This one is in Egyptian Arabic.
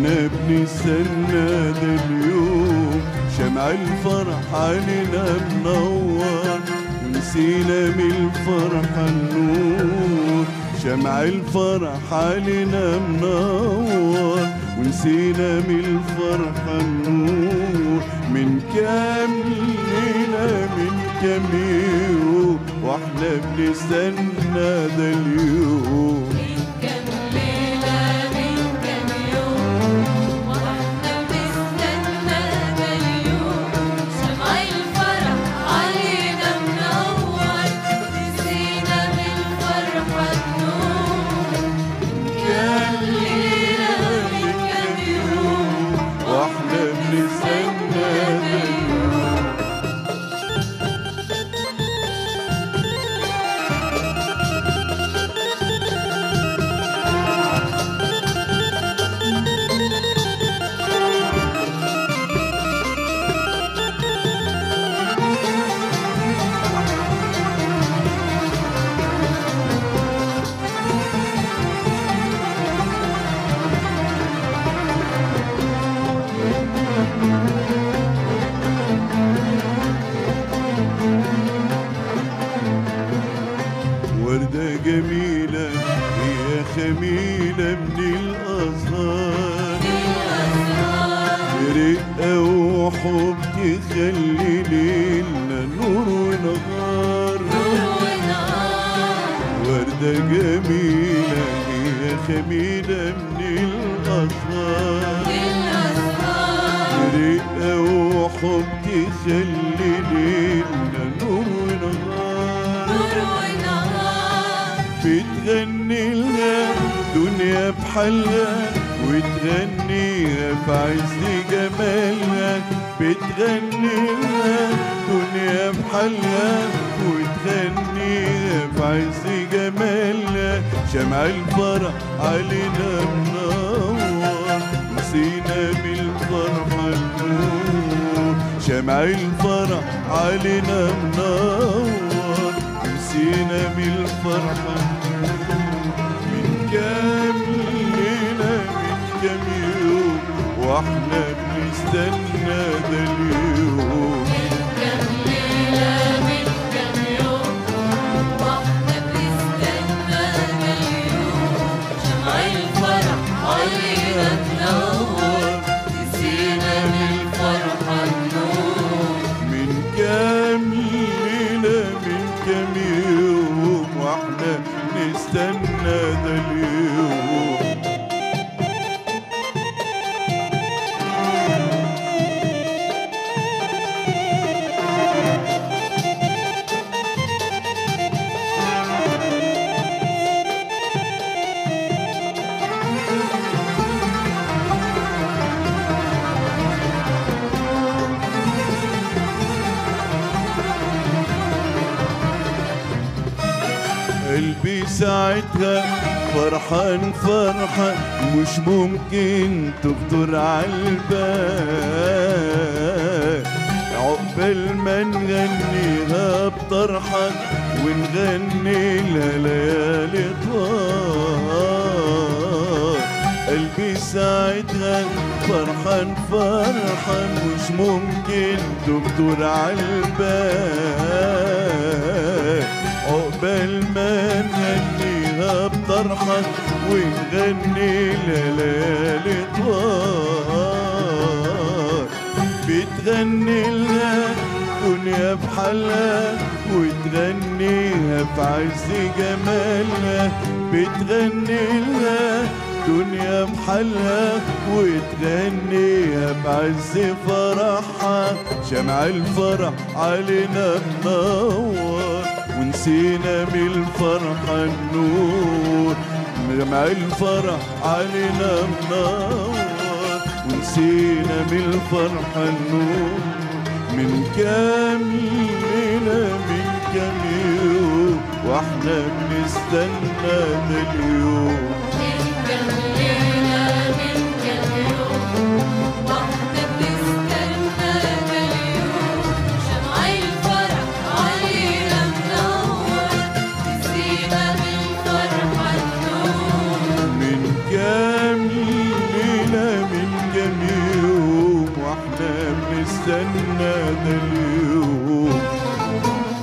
واحنا بنستنى ده اليوم شمع الفرح علينا منور ونسينا من الفرحة النور شمع الفرح علينا منور ونسينا من الفرحة النور من كام ليلة من كام يوم واحنا بنستنى ده اليوم من كام ليلة من كام يوم واحنا بنستنى ده اليوم شمع الفرح علينا منور نسينا من الفرحة النور كام ليلة من كام يوم واحنا بنستنى ده اليوم وردة جميلة هي خميلة من الأزهار رقة وحب تخلي ليلنا نور ونهار وردة جميلة هي خميلة من الأزهار رقة وحب تخلي ليلنا نور ونهار بتغني لها دنيا بحالها وتغنيها في عز جمالها بتغني لها دنيا بحالها وتغنيها في عز جمالها شمع الفرح علينا منور نسينا بالفرحة النور شمع الفرح علينا منور نسينا بالفرحة من كام ليلة من كام يوم واحنا بنستنى ده اليوم كام ليلة من كام يوم واحنا بنستنى ده اليوم شمع الفرح علينا منور نسينا من الفرحة النور من كام ليلة من كام يوم واحنا نستنى ده اليوم قلبي ساعتها فرحان فرحة مش ممكن تخطر عالبال عقبال ما نغنيها بطرحة ونغني لها ليالي طوال قلبي ساعتها فرحان فرحان مش ممكن تخطر عالبال عقبال ما نغنيها بطرحة ونغني ليالي طوال بتغني لها دنيا بحالها وتغنيها في عز جمالها بتغني لها دنيا بحالها وتغنيها بعز فرحها شمع الفرح علينا منور ونسينا من الفرحة النور شمع الفرح علينا منور ونسينا من الفرحة النور من كام ليلة من كام يوم واحنا بنستنى ده اليوم من كام ليلة من كام يوم واحنا بنستنى ده اليوم شمع الفرح علينا منور نسينا من الفرحة النور من كام ليلة من تستنى ده اليوم